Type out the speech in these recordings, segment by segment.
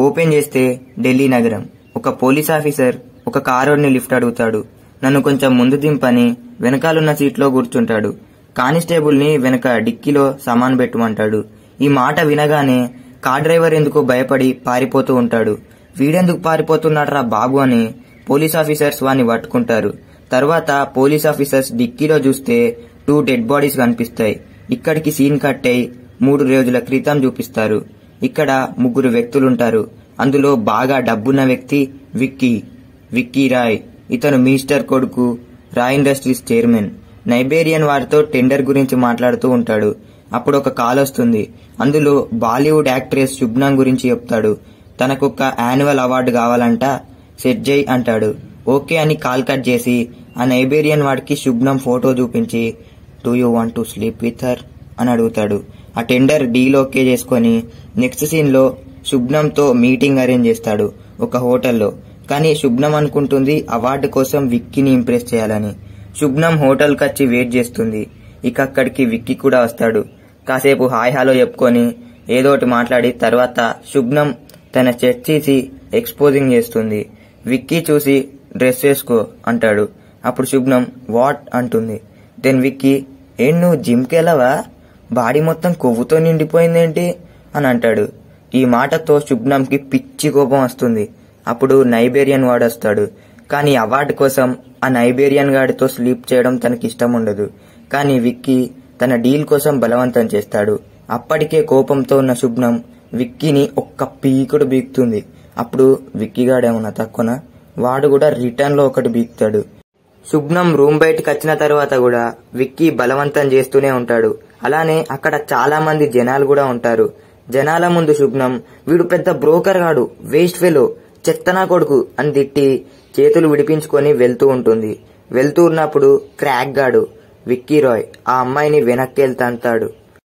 open చేస్తే ఢిల్లీ నగరం ఒక పోలీస్ ఆఫీసర్ ఒక కారోడ్ని లిఫ్ట్ అడుగుతాడు నన్ను కొంచెం ముందు దింపని వెనకాలన్న సీట్లో కూర్చుంటాడు కానిస్టేబుల్ ని వెనక డిక్కీలో సామాన్ పెట్టమంటాడు ఈ మాట వినగానే కార్ డ్రైవర్ ఎందుకు భయపడి పారిపోతూ ఉంటాడు వీడెందుకు పారిపోతున్నాడ్రా బాబు అని పోలీస్ ఆఫీసర్స్ వాని పట్టుకుంటారు తర్వాత పోలీస్ ఆఫీసర్స్ డిక్కీలో చూస్తే టూ డెడ్ బాడీస్ కనిపిస్తాయి ఇక్కడికి సీన్ కట్ అయి మూడు రోజుల క్రితం చూపిస్తారు ఇక్కడ ముగ్గురు వ్యక్తులుంటారు అందులో బాగా డబ్బున్న వ్యక్తి విక్కీ విక్కీ రాయ్ ఇతను మినిస్టర్ కొడుకు రాయ్ ఇండస్ట్రీస్ చైర్మన్ నైబేరియన్ వారితో టెండర్ గురించి మాట్లాడుతూ ఉంటాడు అప్పుడు ఒక కాల్ వస్తుంది అందులో బాలీవుడ్ యాక్ట్రెస్ శుభ్నం గురించి చెప్తాడు తనకొక యాన్యువల్ అవార్డు కావాలంట సెట్ జై అంటాడు ఓకే అని కాల్ కట్ చేసి ఆ నైబేరియన్ వాడికి శుభ్నం ఫోటో చూపించి do you want to sleep with her అని అడుగుతాడు ఆ టెండర్ డీల్ ఓకే చేసుకొని నెక్స్ట్ సీన్ లో శుభ్నంతో మీటింగ్ అరేంజ్ చేస్తాడు ఒక హోటల్లో కానీ శుభ్నం అనుకుంటుంది అవార్డు కోసం విక్కీని ఇంప్రెస్ చేయాలని శుభ్నం హోటల్ వచ్చి వెయిట్ చేస్తుంది ఇక అక్కడికి విక్కీ కూడా వస్తాడు కాసేపు హాయ్ హాలో చెప్పుకొని ఏదోటి మాట్లాడి తర్వాత శుభ్నం తన చెస్ట్ తీసి ఎక్స్పోజింగ్ చేస్తుంది విక్కీ చూసి డ్రెస్ వేసుకో అంటాడు అప్పుడు శుభ్నం వాట్ అంటుంది దెన్ విక్కీ ఏం నువ్వు జిమ్కి వెళ్ళవా బాడీ మొత్తం కొవ్వుతో నిండిపోయిందేంటి అని అంటాడు ఈ మాటతో శుభ్నంకి పిచ్చి కోపం వస్తుంది అప్పుడు నైబేరియన్ వాడు వస్తాడు కానీ అవార్డు కోసం ఆ నైబేరియన్ గాడితో స్లీప్ చేయడం తనకి ఇష్టం ఉండదు కానీ విక్కీ తన డీల్ కోసం బలవంతం చేస్తాడు అప్పటికే కోపంతో ఉన్న శుభ్నం విక్కీని ఒక్క పీకుడు బీక్తుంది అప్పుడు విక్కీగాడేమన్నా తక్కువనా వాడు కూడా రిటర్న్ లో ఒకటి బీక్తాడు శుభ్నం రూమ్ బయటకు వచ్చిన తర్వాత కూడా విక్కీ బలవంతం చేస్తూనే ఉంటాడు అలానే అక్కడ చాలా మంది జనాలు కూడా ఉంటారు జనాల ముందు శుభ్నం వీడు పెద్ద బ్రోకర్ గాడు వేస్ట్ ఫెలో చెత్తనా కొడుకు అని తిట్టి చేతులు విడిపించుకొని వెళ్తూ ఉంటుంది వెళ్తూ ఉన్నప్పుడు క్రాక్ గాడు విక్కీ రాయ్ ఆ అమ్మాయిని వెనక్కి వెళ్తా అంటాడు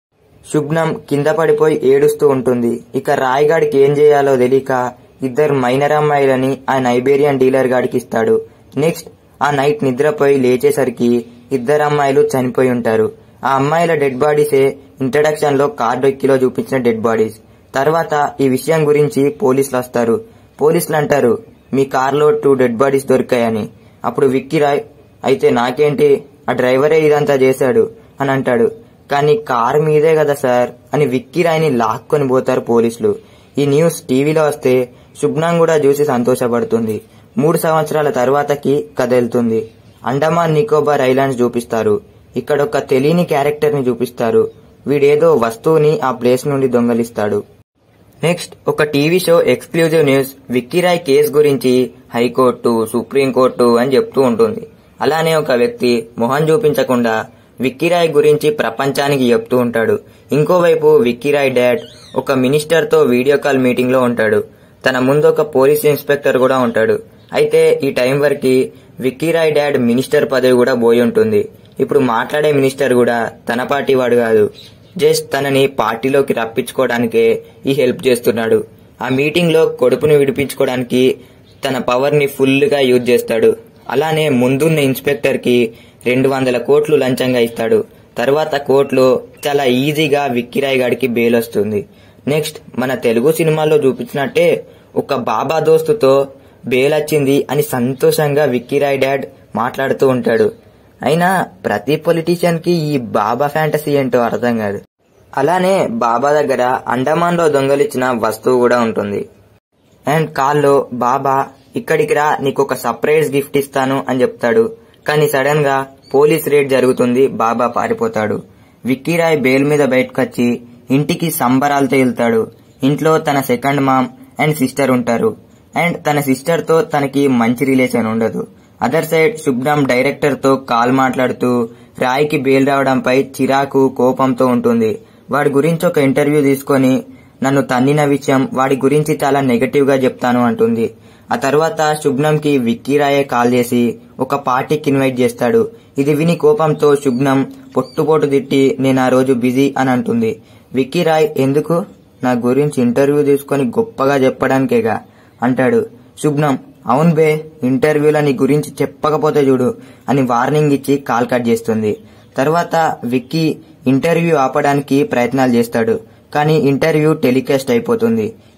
శుభ్నం కింద పడిపోయి ఏడుస్తూ ఉంటుంది ఇక రాయ్ గాడికి ఏం చేయాలో తెలియక ఇద్దరు మైనర్ అమ్మాయిలని ఆ నైబేరియన్ డీలర్ గాడికి ఇస్తాడు నెక్స్ట్ ఆ నైట్ నిద్రపోయి లేచేసరికి ఇద్దరు అమ్మాయిలు చనిపోయి ఉంటారు ఆ అమ్మాయిల డెడ్ బాడీసే ఇంట్రడక్షన్ లో కార్ డొక్కిలో చూపించిన డెడ్ బాడీస్ తర్వాత ఈ విషయం గురించి పోలీసులు వస్తారు పోలీసులు అంటారు మీ కార్లో టూ డెడ్ బాడీస్ దొరికాయని అప్పుడు విక్కీ రాయ్ అయితే నాకేంటి ఆ డ్రైవరే ఇదంతా చేశాడు అని అంటాడు కానీ కార్ మీదే కదా సార్ అని విక్కీ రాయ్ని లాక్కొని పోతారు పోలీసులు ఈ న్యూస్ టీవీలో వస్తే శుభ్నం కూడా చూసి సంతోషపడుతుంది మూడు సంవత్సరాల తర్వాతకి కథ వెళ్తుంది అండమాన్ నికోబార్ ఐలాండ్స్ చూపిస్తారు ఇక్కడ ఒక తెలియని క్యారెక్టర్ ని చూపిస్తారు వీడేదో వస్తువుని ఆ ప్లేస్ నుండి దొంగలిస్తాడు నెక్స్ట్ ఒక TV show exclusive news Vicky Roy case గురించి హైకోర్టు సుప్రీంకోర్టు అని చెప్తూ ఉంటుంది అలానే ఒక వ్యక్తి మొహం చూపించకుండా విక్కీరాయ్ గురించి ప్రపంచానికి చెప్తూ ఉంటాడు ఇంకోవైపు విక్కీరాయ్ డాడ్ ఒక మినిస్టర్ తో వీడియో కాల్ మీటింగ్ లో ఉంటాడు తన ముందు ఒక పోలీస్ ఇన్స్పెక్టర్ కూడా ఉంటాడు అయితే ఈ టైం వరకు విక్కీరాయ్ డాడ్ మినిస్టర్ పదవి కూడా పోయి ఉంటుంది ఇప్పుడు మాట్లాడే మినిస్టర్ కూడా తన పార్టీ వాడు కాదు జస్ట్ తనని పార్టీలోకి రప్పించుకోవడానికే ఈ హెల్ప్ చేస్తున్నాడు ఆ మీటింగ్ లో కొడుకుని విడిపించుకోవడానికి తన పవర్ ని ఫుల్ గా యూజ్ చేస్తాడు అలానే ముందున్న ఇన్స్పెక్టర్ కి రెండు వందల కోట్లు లంచంగా ఇస్తాడు తర్వాత కోర్టులో చాలా ఈజీగా విక్కిరాయ్ గాడికి బెయిల్ వస్తుంది నెక్స్ట్ మన తెలుగు సినిమాల్లో చూపించినట్టే ఒక బాబా దోస్తుతో బెయిల్ వచ్చింది అని సంతోషంగా విక్కీరాయ్ డాడ్ మాట్లాడుతూ ఉంటాడు అయినా ప్రతి పొలిటీషియన్ కి ఈ బాబా ఫ్యాంటసీ ఏంటో అర్థం కాదు అలానే బాబా దగ్గర అండమాన్ లో దొంగలిచ్చిన వస్తువు కూడా ఉంటుంది అండ్ కాల్లో బాబా ఇక్కడికి రా నీకు ఒక సర్ప్రైజ్ గిఫ్ట్ ఇస్తాను అని చెప్తాడు కానీ సడన్ గా పోలీస్ రేడ్ జరుగుతుంది బాబా పారిపోతాడు విక్కీరాయ్ బెయిల్ మీద బయటకొచ్చి ఇంటికి సంబరాలతో వెళ్తాడు ఇంట్లో తన సెకండ్ మామ్ అండ్ సిస్టర్ ఉంటారు అండ్ తన సిస్టర్ తో తనకి మంచి రిలేషన్ ఉండదు అదర్ సైడ్ శుభ్రం డైరెక్టర్ తో కాల్ మాట్లాడుతూ రాయ్కి బెయిల్ రావడంపై చిరాకు కోపంతో ఉంటుంది వాడి గురించి ఒక ఇంటర్వ్యూ తీసుకొని నన్ను తన్నిన విషయం వాడి గురించి చాలా నెగటివ్ గా చెప్తాను అంటుంది ఆ తర్వాత శుభ్నంకి విక్కీరాయే కాల్ చేసి ఒక పార్టీకి ఇన్వైట్ చేస్తాడు ఇది విని కోపంతో శుభ్నం పొట్టుపోటు తిట్టి నేను ఆ రోజు బిజీ అని అంటుంది విక్కీరాయ్ ఎందుకు నా గురించి ఇంటర్వ్యూ తీసుకొని గొప్పగా చెప్పడానికేగా అంటాడు శుభ్నం అవును బే ఇంటర్వ్యూలో నీ గురించి చెప్పకపోతే చూడు అని వార్నింగ్ ఇచ్చి కాల్ కట్ చేస్తుంది తర్వాత విక్కీ ఇంటర్వ్యూ ఆపడానికి ప్రయత్నాలు చేస్తాడు కానీ ఇంటర్వ్యూ టెలికాస్ట్ అయిపోతుంది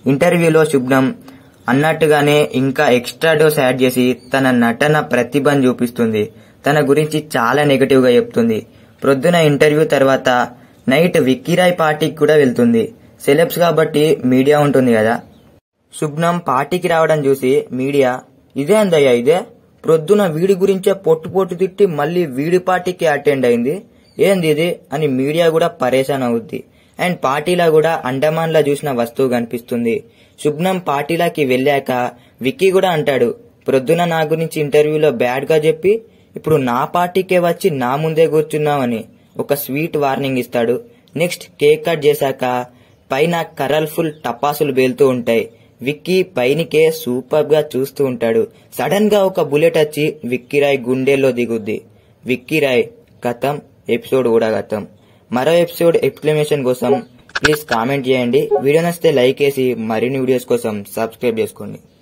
ఇంటర్వ్యూలో శుభ్నం అన్నట్టుగానే ఇంకా ఎక్స్ట్రా డోస్ యాడ్ చేసి తన నటన ప్రతిభను చూపిస్తుంది తన గురించి చాలా నెగటివ్ గా చెప్తుంది ప్రొద్దున ఇంటర్వ్యూ తర్వాత నైట్ విక్కీరాయ్ పార్టీకి కూడా వెళ్తుంది సెలబ్స్ కాబట్టి మీడియా ఉంటుంది కదా శుభ్నం పార్టీకి రావడం చూసి మీడియా ఇదే అందయ్యా ఇదే ప్రొద్దున వీడి గురించే పొట్టు పొట్టు తిట్టి మళ్ళీ వీడి పార్టీకి అటెండ్ అయింది ఏంది ఇది అని మీడియా కూడా పరేషాన్ అవుద్ది అండ్ పార్టీలా కూడా అండమాన్ లా చూసిన వస్తువు కనిపిస్తుంది శుభ్నం పార్టీలాకి వెళ్ళాక విక్కీ కూడా అంటాడు ప్రొద్దున నా గురించి ఇంటర్వ్యూలో బ్యాడ్ గా చెప్పి ఇప్పుడు నా పార్టీకే వచ్చి నా ముందే కూర్చున్నావని ఒక స్వీట్ వార్నింగ్ ఇస్తాడు నెక్స్ట్ కేక్ కట్ చేశాక పైన కలర్ఫుల్ టపాసులు పేలుతూ ఉంటాయి విక్కీ పైనికే సూపర్ గా చూస్తూ ఉంటాడు సడన్ గా ఒక బుల్లెట్ వచ్చి విక్కీరాయ్ గుండెల్లో దిగుద్ది విక్కీరాయ్ గతం ఎపిసోడ్ కూడా గతం మరో ఎపిసోడ్ ఎక్స్ప్లెనేషన్ కోసం ప్లీజ్ కామెంట్ చేయండి వీడియో నచ్చితే లైక్ వేసి మరిన్ని వీడియోస్ కోసం సబ్స్క్రైబ్ చేసుకోండి